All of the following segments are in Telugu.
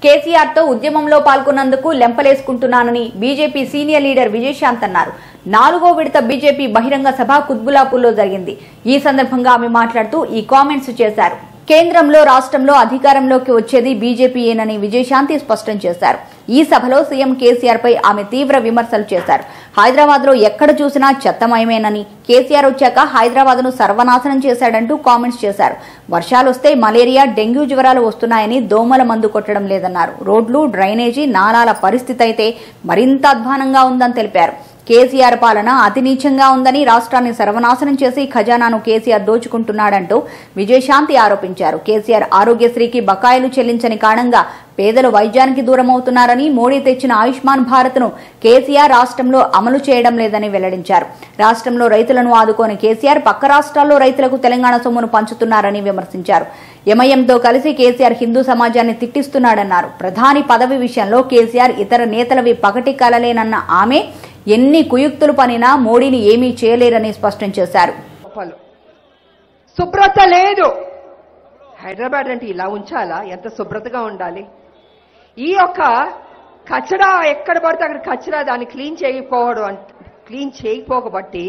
కేసీఆర్ తో ఉద్యమంలో పాల్గొన్నందుకు లెంపలేసుకుంటున్నానని బీజేపీ సీనియర్ లీడర్ విజయశాంత్ అన్నారు నాలుగో విడత బీజేపీ బహిరంగ సభ కుత్బులాపూర్లో జరిగింది ఈ సందర్భంగా ఆమె మాట్లాడుతూ ఈ కామెంట్స్ చేశారు కేంద్రంలో రాష్ట్రంలో అధికారంలోకి వచ్చేది బీజేపీయేనని విజయశాంతి స్పష్టం చేశారు ఈ సభలో సీఎం కేసీఆర్ పై ఆమె తీవ్ర విమర్శలు చేశారు హైదరాబాద్ లో ఎక్కడ చూసినా చెత్తమయమేనని కేసీఆర్ వచ్చాక హైదరాబాద్ ను సర్వనాశనం చేశాడంటూ కామెంట్స్ చేశారు వర్షాలు వస్తే మలేరియా డెంగ్యూ జ్వరాలు వస్తున్నాయని దోమల మందు కొట్టడం లేదన్నారు రోడ్లు డ్రైనేజీ నాలాల పరిస్థితి అయితే మరింత అధ్వానంగా ఉందని తెలిపారు కేసీఆర్ పాలన అతి నీచంగా ఉందని రాష్ట్రాన్ని సర్వనాశనం చేసి ఖజానాను కేసీఆర్ దోచుకుంటున్నాడంటూ విజయశాంతి ఆరోపించారు కేసీఆర్ ఆరోగ్యశ్రీకి బకాయిలు చెల్లించని కారణంగా పేదలు వైద్యానికి దూరమవుతున్నారని మోడీ తెచ్చిన ఆయుష్మాన్ భారత్ ను కేసీఆర్ రాష్ట్రంలో అమలు చేయడం లేదని వెల్లడించారు రాష్ట్రంలో రైతులను ఆదుకోని కేసీఆర్ పక్క రాష్ట్రాల్లో రైతులకు తెలంగాణ సొమ్మును పంచుతున్నారని విమర్శించారు ఎంఐఎంతో కలిసి కేసీఆర్ హిందూ సమాజాన్ని తిట్టిస్తున్నాడన్నారు ప్రధాని పదవి విషయంలో కేసీఆర్ ఇతర నేతలవి పకటి కలలేనన్న ఆమె ఎన్ని కుయుక్తులు పనినా మోడీని ఏమీ చేయలేరని స్పష్టం చేశారు గొప్పలు శుభ్రత లేదు హైదరాబాద్ అంటే ఇలా ఉంచాలా ఎంత శుభ్రతగా ఉండాలి ఈ యొక్క కచరా ఎక్కడ పడితే అక్కడ కచరా దాన్ని క్లీన్ చేయకపోవడం అంట క్లీన్ చేయకపోకబట్టి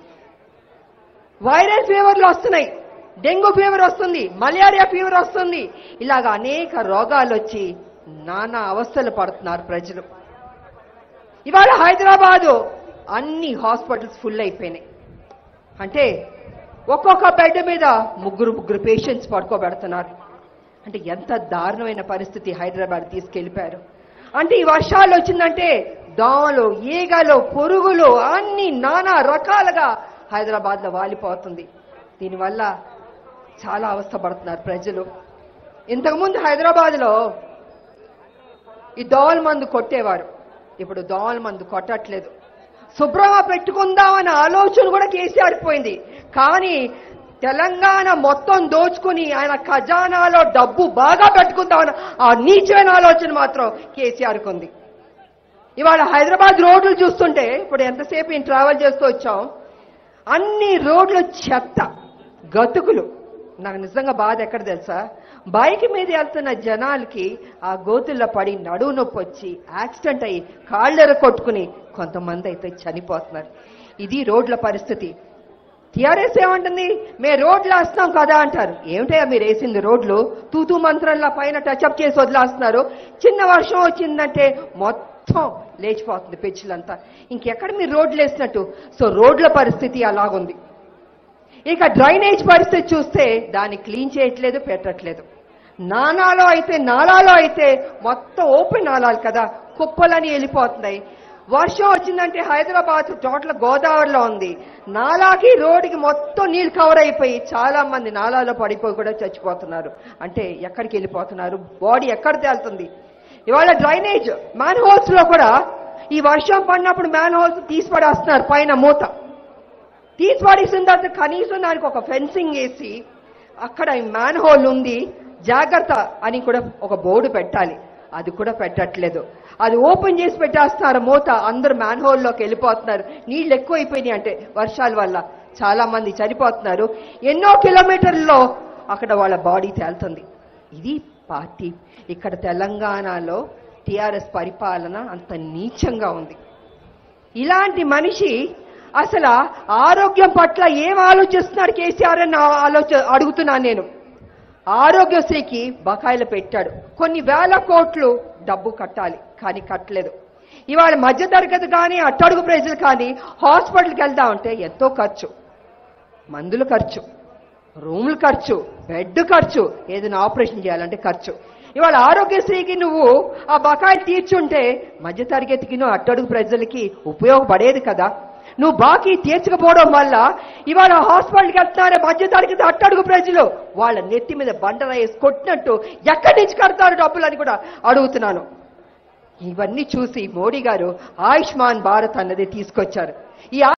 వైరల్ ఫీవర్లు వస్తున్నాయి డెంగ్యూ ఫీవర్ వస్తుంది మలేరియా ఫీవర్ వస్తుంది ఇలాగ అనేక రోగాలు వచ్చి నానా అవస్థలు పడుతున్నారు ప్రజలు ఇవాళ హైదరాబాదు అన్ని హాస్పిటల్స్ ఫుల్ అయిపోయినాయి అంటే ఒక్కొక్క బెడ్ మీద ముగ్గురు ముగ్గురు పేషెంట్స్ పడుకోబెడుతున్నారు అంటే ఎంత దారుణమైన పరిస్థితి హైదరాబాద్ తీసుకెళ్లిపారు అంటే ఈ వర్షాలు వచ్చిందంటే దోమలు ఈగలు పురుగులు అన్ని నానా రకాలుగా హైదరాబాద్ లో వాలిపోతుంది దీనివల్ల చాలా అవస్థపడుతున్నారు ప్రజలు ఇంతకుముందు హైదరాబాద్ లో ఈ దోమల మందు కొట్టేవారు ఇప్పుడు దోమల మందు కొట్టట్లేదు శుభ్రంగా పెట్టుకుందామన్న ఆలోచన కూడా కేసీఆర్ పోయింది కానీ తెలంగాణ మొత్తం దోచుకుని ఆయన ఖజానాలో డబ్బు బాగా పెట్టుకుందామన్న ఆ నీచమైన ఆలోచన మాత్రం కేసీఆర్కి ఉంది ఇవాళ హైదరాబాద్ రోడ్లు చూస్తుంటే ఇప్పుడు ఎంతసేపు నేను ట్రావెల్ చేస్తూ వచ్చాం అన్ని రోడ్లు చెత్త గతుకులు నాకు నిజంగా బాధ ఎక్కడ తెలుసా బైక్ మీద వెళ్తున్న జనాలకి ఆ గోతుల్లో పడి నడువు నొప్పి వచ్చి యాక్సిడెంట్ అయ్యి కాళ్ళెర కొట్టుకుని కొంతమంది అయితే చనిపోతున్నారు ఇది రోడ్ల పరిస్థితి టీఆర్ఎస్ ఏమంటుంది మేము రోడ్లు వేస్తాం కదా అంటారు ఏమిటయ్యా మీరు వేసింది రోడ్లు తూతూ మంత్రంలా పైన టచ్అప్ చేసి వదిలేస్తున్నారు చిన్న వర్షం వచ్చిందంటే మొత్తం లేచిపోతుంది పెచ్చులంతా ఇంకెక్కడ మీరు రోడ్లు వేసినట్టు సో రోడ్ల పరిస్థితి అలాగుంది ఇక డ్రైనేజ్ పరిస్థితి చూస్తే దాన్ని క్లీన్ చేయట్లేదు పెట్టట్లేదు నానాలో అయితే నాలాలో అయితే మొత్తం ఓపెన్ నాలాలు కదా కుప్పలని వెళ్ళిపోతున్నాయి వర్షం వచ్చిందంటే హైదరాబాద్ టోటల్ గోదావరిలో ఉంది నాలాకి రోడ్డుకి మొత్తం నీళ్ళు కవర్ అయిపోయి చాలా మంది నాలాలో పడిపోయి కూడా చచ్చిపోతున్నారు అంటే ఎక్కడికి వెళ్ళిపోతున్నారు బాడీ ఎక్కడ తేలుతుంది ఇవాళ డ్రైనేజ్ మ్యాన్ హోల్స్ లో కూడా ఈ వర్షం పడినప్పుడు మ్యాన్ హోల్స్ తీసి పడేస్తున్నారు పైన మూత తీసి పడేసిన తర్వాత కనీసం దానికి ఒక ఫెన్సింగ్ వేసి అక్కడ మ్యాన్ హోల్ ఉంది జాగ్రత్త అని కూడా ఒక బోర్డు పెట్టాలి అది కూడా పెట్టట్లేదు అది ఓపెన్ చేసి పెట్టేస్తున్నారు మూత అందరూ మ్యాన్ హోల్లోకి వెళ్ళిపోతున్నారు నీళ్ళు ఎక్కువైపోయినాయి అంటే వర్షాల వల్ల చాలా మంది చనిపోతున్నారు ఎన్నో కిలోమీటర్లలో అక్కడ వాళ్ళ బాడీ తేలుతుంది ఇది పార్టీ ఇక్కడ తెలంగాణలో టిఆర్ఎస్ పరిపాలన అంత నీచంగా ఉంది ఇలాంటి మనిషి అసలు ఆరోగ్యం పట్ల ఏం ఆలోచిస్తున్నాడు కేసీఆర్ అని ఆలోచ అడుగుతున్నాను నేను ఆరోగ్యశ్రీకి బకాయిలు పెట్టాడు కొన్ని వేల కోట్లు డబ్బు కట్టాలి కానీ కట్టలేదు ఇవాళ మధ్యతరగతి కానీ అట్టడుగు ప్రజలు కానీ హాస్పిటల్కి వెళ్దామంటే ఎంతో ఖర్చు మందులు ఖర్చు రూములు ఖర్చు బెడ్ ఖర్చు ఏదైనా ఆపరేషన్ చేయాలంటే ఖర్చు ఇవాళ ఆరోగ్యశ్రీకి నువ్వు ఆ బకాయిలు తీర్చుంటే మధ్యతరగతికి అట్టడుగు ప్రజలకి ఉపయోగపడేది కదా నువ్వు బాకీ తీర్చకపోవడం వల్ల ఇవాళ హాస్పిటల్కి వెళ్తున్నారే మధ్యతరగతి అట్టడుగు ప్రజలు వాళ్ళ నెత్తి మీద బండల వేసి కొట్టినట్టు ఎక్కడి నుంచి కడతారు డబ్బులు అని కూడా అడుగుతున్నాను ఇవన్నీ చూసి మోడీ గారు ఆయుష్మాన్ భారత్ అన్నది తీసుకొచ్చారు ఈ